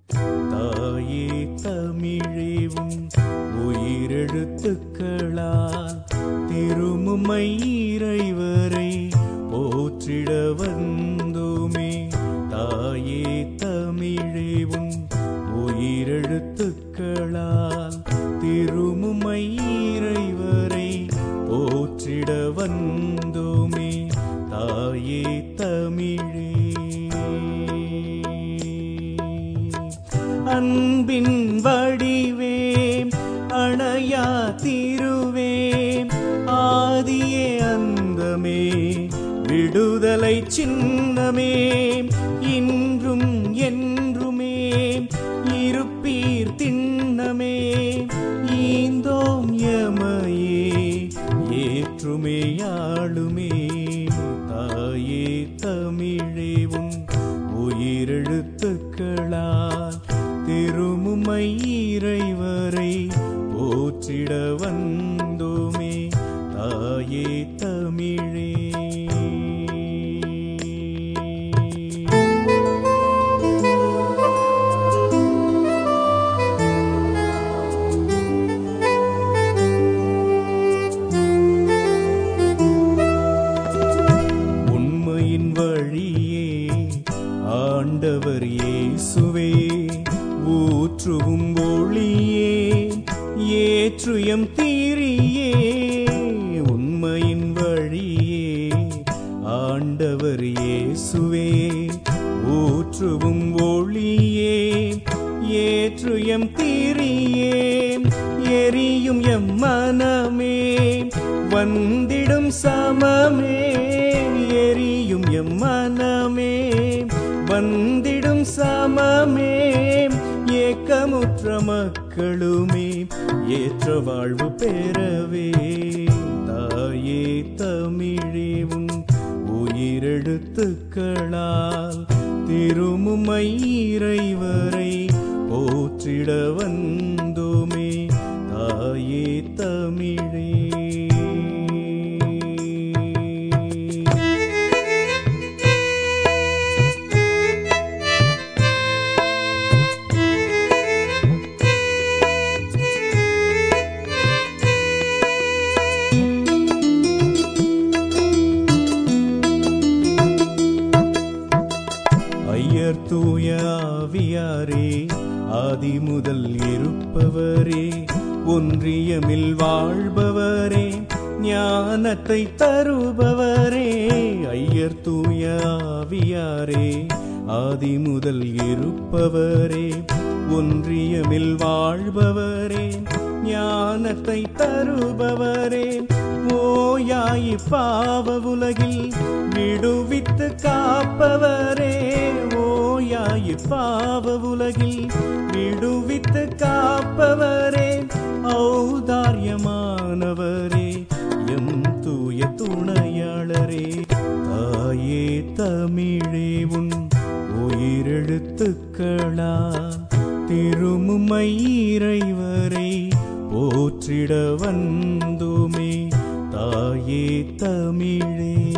தாயே தமிழேவும் உயிரெழுத்துக்களால் திருமுமை இறைவரை போற்றிட வந்தோமே தாயே தமிழேவும் உயிரெழுத்துக்களால் திருமுமை இறைவரை போற்றிட வந்தோமே தாயே தமிழே அன்பின் வடிவே அணையா திருவே ஆதியே அந்தமே விடுதலை சின்னமே இன்றும் என்றுமே இருப்பீர் திண்ணமே ஈந்தோம் எமையே ஏற்றுமே ஆளுமே தாயே தமிழேவும் உயிரெழுத்துக்களால் திருமுமை இறைவரை போற்றிட வந்தோமே தாயே தமிழே உண்மையின் வழியே ஆண்டவர் இயேசுவே ஊற்றுவும் ஒளியே ஏற்றுயம் தீரியே உண்மையின் வழியே ஆண்டவர் இயேசுவே ஊற்றுவும் ஒளியே ஏற்றுயம் தீரியே எரியும் எம் மனமே வந்திடும் சமமே எரியும் எம் மனமே வந்திடும் சமமே ஏக்கமுற்ற மக்களுமே ஏற்ற வாழ்வு பெறவே தாயே தமிழேவும் உயிரெழுத்துக்களால் திருமுமை இறைவரை போற்றிட வந்தோமே தாயே தமிழே ஐயர் தூய ஆவியாரே ஆதி முதல் இருப்பவரே ஒன்றியமில் வாழ்பவரே ஞானத்தை தருபவரே ஐயர் தூய ஆவியாரே ஆதி முதல் இருப்பவரே ஒன்றியமில் வாழ்பவரே ஞானத்தை தருபவரே ஓயாய் பாவ உலகில் விடுவித்து காப்பவரே ஓயாய் பாவ உலகில் விடுவித்து காப்பவரே ஔதாரியமானவரே எம் தூய துணையாளரே தாயே தமிழே உன் உயிரெழுத்துக்களா திருமுமை இறைவரை போற்றிட வந்தோமே தாயே தமிழே